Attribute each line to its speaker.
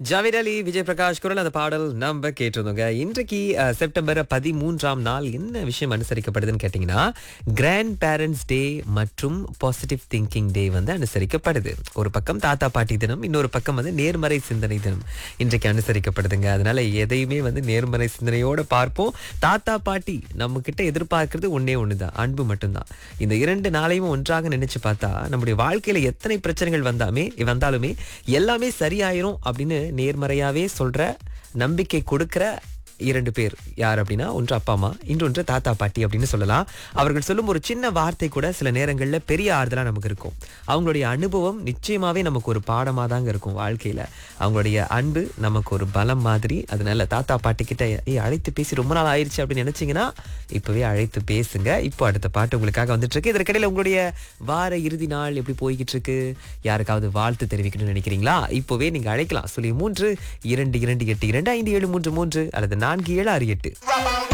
Speaker 1: ஜாவேத் அலி விஜய் பிரகாஷ் குரல் அந்த பாடல் நம்ம கேட்டிருந்தோங்க இன்றைக்கு அஹ், செப்டம்பர் பதிமூன்றாம் நாள் என்ன விஷயம் அனுசரிக்கப்படுதுன்னு கேட்டிங்கன்னா கிராண்ட் பேரண்ட்ஸ் டே மற்றும் பாசிட்டிவ் திங்கிங் டே வந்து அனுசரிக்கப்படுது ஒரு பக்கம் தாத்தா பாட்டி தினம் இன்னொரு பக்கம் வந்து நேர்மறை சிந்தனை தினம் இன்றைக்கு அனுசரிக்கப்படுதுங்க அதனால எதையுமே வந்து நேர்மறை சிந்தனையோட பார்ப்போம் தாத்தா பாட்டி நம்ம கிட்ட எதிர்பார்க்கிறது ஒண்ணே ஒண்ணுதான் அன்பு மட்டும்தான் இந்த இரண்டு நாளையும் ஒன்றாக நினைச்சு பார்த்தா நம்முடைய வாழ்க்கையில எத்தனை பிரச்சனைகள் வந்தாமே வந்தாலுமே எல்லாமே சரியாயிரும் அப்படின்னு நேர்மறையாவே சொல்ற நம்பிக்கை கொடுக்கிற இரண்டு பேர் யார் அப்படின்னா ஒன்று அப்பா அம்மா இன்னொன்று தாத்தா பாட்டி அப்படின்னு சொல்லலாம் அவர்கள் சொல்லும் ஒரு சின்ன வார்த்தை கூட சில நேரங்கள்ல பெரிய ஆறுதலா நமக்கு இருக்கும் அவங்களுடைய அனுபவம் நிச்சயமாவே நமக்கு ஒரு பாடமா தாங்க இருக்கும் வாழ்க்கையில அவங்களுடைய அன்பு நமக்கு ஒரு பலம் மாதிரி அதனால தாத்தா பாட்டி கிட்ட ஏய் அழைத்து பேசி ரொம்ப நாள் ஆயிருச்சு அப்படின்னு நினைச்சீங்கன்னா இப்பவே அழைத்து பேசுங்க இப்போ அடுத்த பாட்டு உங்களுக்காக வந்துட்டு இருக்கு இதற்கிடையில உங்களுடைய வார இறுதி நாள் எப்படி போய்கிட்டு இருக்கு யாருக்காவது வாழ்த்து தெரிவிக்கணும்னு நினைக்கிறீங்களா இப்போவே நீங்க அழைக்கலாம் சொல்லி மூன்று இரண்டு இரண்டு எட்டு இரண்டு ஐந்து ஏழு மூன்று மூன்று அல்லது நான்கு ஏழு ஆறு எட்டு